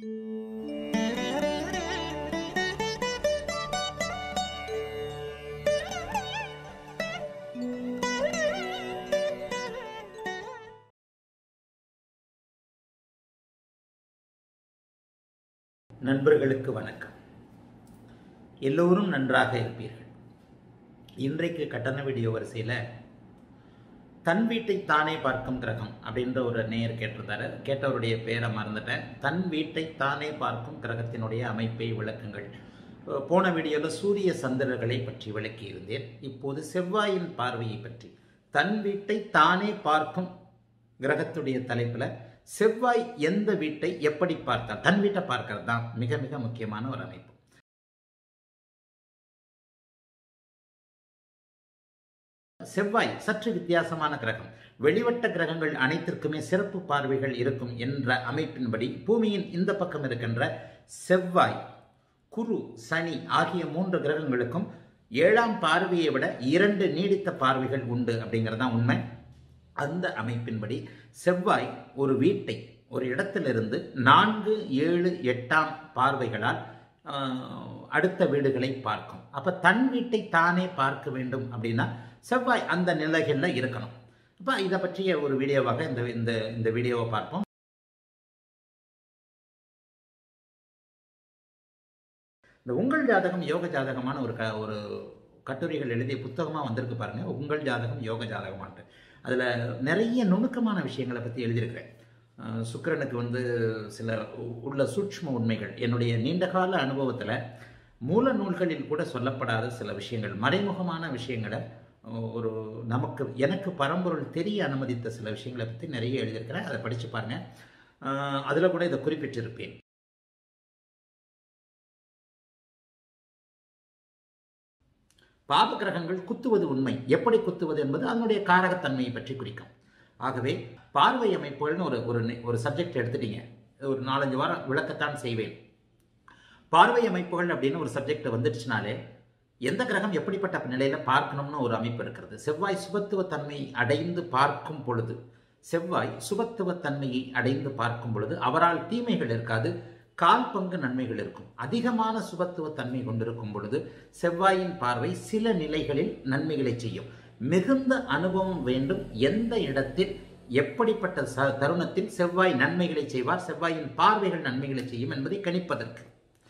நண்பர்களுக்கு வணக்கம் எல்லோரும் நன்றாக இருப்பீர்கள் இன்றைக்கு கட்டண வீடியோ வரிசையில் தன் வீட்டை தானே பார்க்கும் கிரகம் அப்படின்ற ஒரு நேயர் கேட்டிருந்தாரு கேட்டவருடைய பேரை மறந்துட்டேன் தன் வீட்டை தானே பார்க்கும் கிரகத்தினுடைய அமைப்பை விளக்குங்கள் போன வீடியோவில் சூரிய சந்திரர்களை பற்றி விளக்கி இருந்தேன் இப்போது செவ்வாயின் பார்வையை பற்றி தன் வீட்டை தானே பார்க்கும் கிரகத்துடைய தலைப்பில் செவ்வாய் எந்த வீட்டை எப்படி பார்த்தார் தன் வீட்டை பார்க்கறது தான் மிக மிக முக்கியமான ஒரு அமைப்பு செவ்வாய் சற்று வித்தியாசமான கிரகம் வெளிவட்ட கிரகங்கள் அனைத்திற்குமே சிறப்பு பார்வைகள் இருக்கும் என்ற அமைப்பின்படி பூமியின் இந்த பக்கம் இருக்கின்ற செவ்வாய் குரு சனி ஆகிய மூன்று கிரகங்களுக்கும் ஏழாம் பார்வையை விட இரண்டு நீடித்த பார்வைகள் உண்டு அப்படிங்கிறது தான் உண்மை அந்த அமைப்பின்படி செவ்வாய் ஒரு வீட்டை ஒரு இடத்திலிருந்து நான்கு ஏழு எட்டாம் பார்வைகளால் அடுத்த வீடுகளை பார்க்கும் அப்போ தன் வீட்டை தானே பார்க்க வேண்டும் அப்படின்னா செவ்வாய் அந்த நிலைகளில் இருக்கணும் இப்போ இதை பற்றிய ஒரு வீடியோவாக இந்த இந்த இந்த வீடியோவை பார்ப்போம் இந்த உங்கள் ஜாதகம் யோக ஜாதகமான ஒரு க ஒரு கட்டுரைகள் எழுதிய புத்தகமாக வந்திருக்கு பாருங்கள் உங்கள் ஜாதகம் யோக ஜாதகமான்ட்டு அதில் நிறைய நுணுக்கமான விஷயங்களை பற்றி எழுதியிருக்கிறேன் சுக்கரனுக்கு வந்து சில உள்ள சூட்ச்ம உண்மைகள் என்னுடைய நீண்டகால அனுபவத்தில் மூல நூல்களில் கூட சொல்லப்படாத சில விஷயங்கள் மறைமுகமான விஷயங்களை ஒரு நமக்கு எனக்கு பரம்பொருள் தெரிய அனுமதித்த சில விஷயங்களை பற்றி நிறைய எழுதியிருக்கிறேன் அதை படித்து பாருங்கள் அதில் கூட இதை குறிப்பிட்டிருப்பேன் பாப கிரகங்கள் குத்துவது உண்மை எப்படி குத்துவது என்பது அதனுடைய காரகத்தன்மையை பற்றி குறிக்கும் ஆகவே பார்வை அமைப்புகள்னு ஒரு ஒரு ஒரு சப்ஜெக்ட் எடுத்துட்டீங்க ஒரு நாலஞ்சு வாரம் விளக்கத்தான் செய்வேன் பார்வை அமைப்புகள் அப்படின்னு ஒரு சப்ஜெக்ட் வந்துடுச்சுனாலே எந்த கிரகம் எப்படிப்பட்ட நிலையில பார்க்கணும்னு ஒரு அமைப்பு இருக்கிறது செவ்வாய் சுபத்துவ தன்மையை அடைந்து பார்க்கும் பொழுது செவ்வாய் சுபத்துவ தன்மையை அடைந்து பார்க்கும் பொழுது அவரால் தீமைகள் இருக்காது கால் பங்கு நன்மைகள் இருக்கும் அதிகமான சுபத்துவ தன்மை கொண்டிருக்கும் பொழுது செவ்வாயின் பார்வை சில நிலைகளில் நன்மைகளை செய்யும் மிகுந்த அனுபவம் வேண்டும் எந்த இடத்தில் எப்படிப்பட்ட ச தருணத்தில் செவ்வாய் நன்மைகளை செய்வார் செவ்வாயின் பார்வைகள் நன்மைகளை செய்யும் என்பதை கணிப்பதற்கு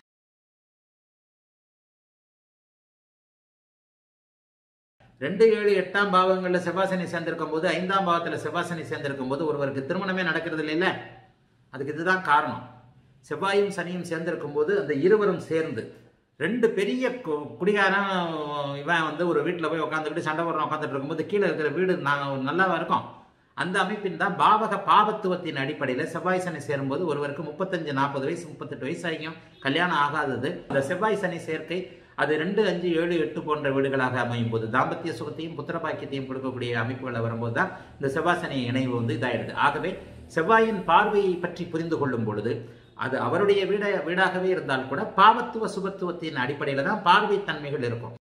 ரெண்டு ஏழு எட்டாம் பாவங்களில் செவ்வாசனி சேர்ந்திருக்கும் போது ஐந்தாம் பாவத்தில் செவ்வாசனி சேர்ந்திருக்கும் போது ஒருவருக்கு திருமணமே நடக்கிறது இல்லைல்ல அதுக்கு இதுதான் காரணம் செவ்வாயும் சனியும் சேர்ந்திருக்கும் போது அந்த இருவரும் சேர்ந்து ரெண்டு பெரிய குடிகாரன் இவன் வந்து ஒரு வீட்டில் போய் உட்காந்துக்கிட்டு சண்டை போடுறோம் உட்காந்துட்டு இருக்கும்போது கீழே இருக்கிற வீடு நாங்கள் நல்லாவா இருக்கோம் அந்த அமைப்பின் தான் பாவக பாவத்துவத்தின் அடிப்படையில் செவ்வாய் சனி சேரும்போது ஒருவருக்கு முப்பத்தஞ்சு நாற்பது வயசு முப்பத்தெட்டு வயசு ஆகியும் கல்யாணம் ஆகாதது இந்த செவ்வாய் சனி சேர்க்கை அது ரெண்டு அஞ்சு ஏழு எட்டு போன்ற வீடுகளாக அமையும் போது தாம்பத்திய சுகத்தையும் புத்திர பாக்கியத்தையும் கொடுக்கக்கூடிய அமைப்புகளை வரும்போது தான் இந்த செவ்வாசனி இணைவு வந்து இதாயிடுது ஆகவே செவ்வாயின் பார்வையை பற்றி புரிந்து கொள்ளும் பொழுது அது அவருடைய வீட வீடாகவே இருந்தால் கூட பாவத்துவ சுபத்துவத்தின் அடிப்படையில் தான் பார்வை தன்மைகள் இருக்கும்